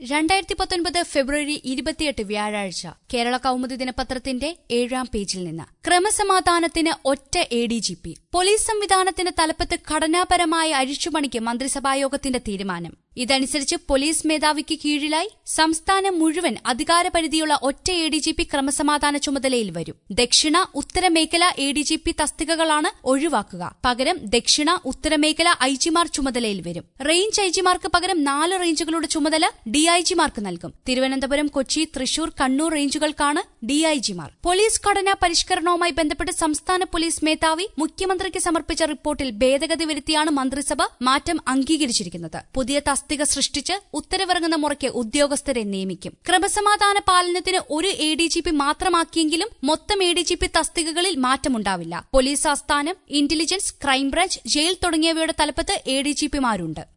രണ്ടായിരത്തി പത്തൊൻപത് ഫെബ്രുവരി ഇരുപത്തിയെട്ട് വ്യാഴാഴ്ച കേരള കൗമുദി ദിനപത്രത്തിന്റെ ഏഴാം പേജിൽ നിന്ന് ക്രമസമാധാനത്തിന് ഒറ്റ A D G P police സംവിധാനത്തിന്റെ തലപ്പത്ത് ഘടനാപരമായ അഴിച്ചുപണിക്ക് മന്ത്രിസഭായോഗത്തിന്റെ തീരുമാനം ഇതനുസരിച്ച് പോലീസ് മേധാവിക്ക് കീഴിലായി സംസ്ഥാനം മുഴുവൻ അധികാരപരിധിയുള്ള ഒറ്റ എ ഡി ജി പി ക്രമസമാധാന ചുമതലയിൽ വരും ദക്ഷിണ ഉത്തരമേഖല എ ഡി ജി പി തസ്തികകളാണ് ഒഴിവാക്കുക പകരം ദക്ഷിണ ഉത്തരമേഖല ഐ ജിമാർ ചുമതലയിൽ വരും റേഞ്ച് ഐ ജിമാർക്ക് പകരം നാല് റേഞ്ചുകളുടെ ചുമതല ഡിഐജിമാർക്ക് നൽകും തിരുവനന്തപുരം കൊച്ചി തൃശൂർ കണ്ണൂർ റേഞ്ചുകൾക്കാണ് ഡിഐജിമാർ പോലീസ് ഘടനാ പരിഷ്കരണവുമായി ബന്ധപ്പെട്ട് സംസ്ഥാന പോലീസ് മേധാവി മുഖ്യമന്ത്രിക്ക് സമർപ്പിച്ച റിപ്പോർട്ടിൽ ഭേദഗതി വരുത്തിയാണ് മന്ത്രിസഭ മാറ്റം അംഗീകരിച്ചിരിക്കുന്നത് പുതിയ തസ്തിക സൃഷ്ടിച്ച് ഉത്തരവിറങ്ങുന്ന മുറയ്ക്ക് ഉദ്യോഗസ്ഥരെ നിയമിക്കും ക്രമസമാധാന പാലനത്തിന് ഒരു എ ഡി ജി പി മാത്രമാക്കിയെങ്കിലും മൊത്തം എ ഡി ജി പി തസ്തികകളിൽ മാറ്റമുണ്ടാവില്ല പോലീസ് ആസ്ഥാനം ഇന്റലിജൻസ് ക്രൈംബ്രാഞ്ച് ജയിൽ തുടങ്ങിയവയുടെ തലപ്പത്ത് എ ഡി ജി പിമാരുണ്ട്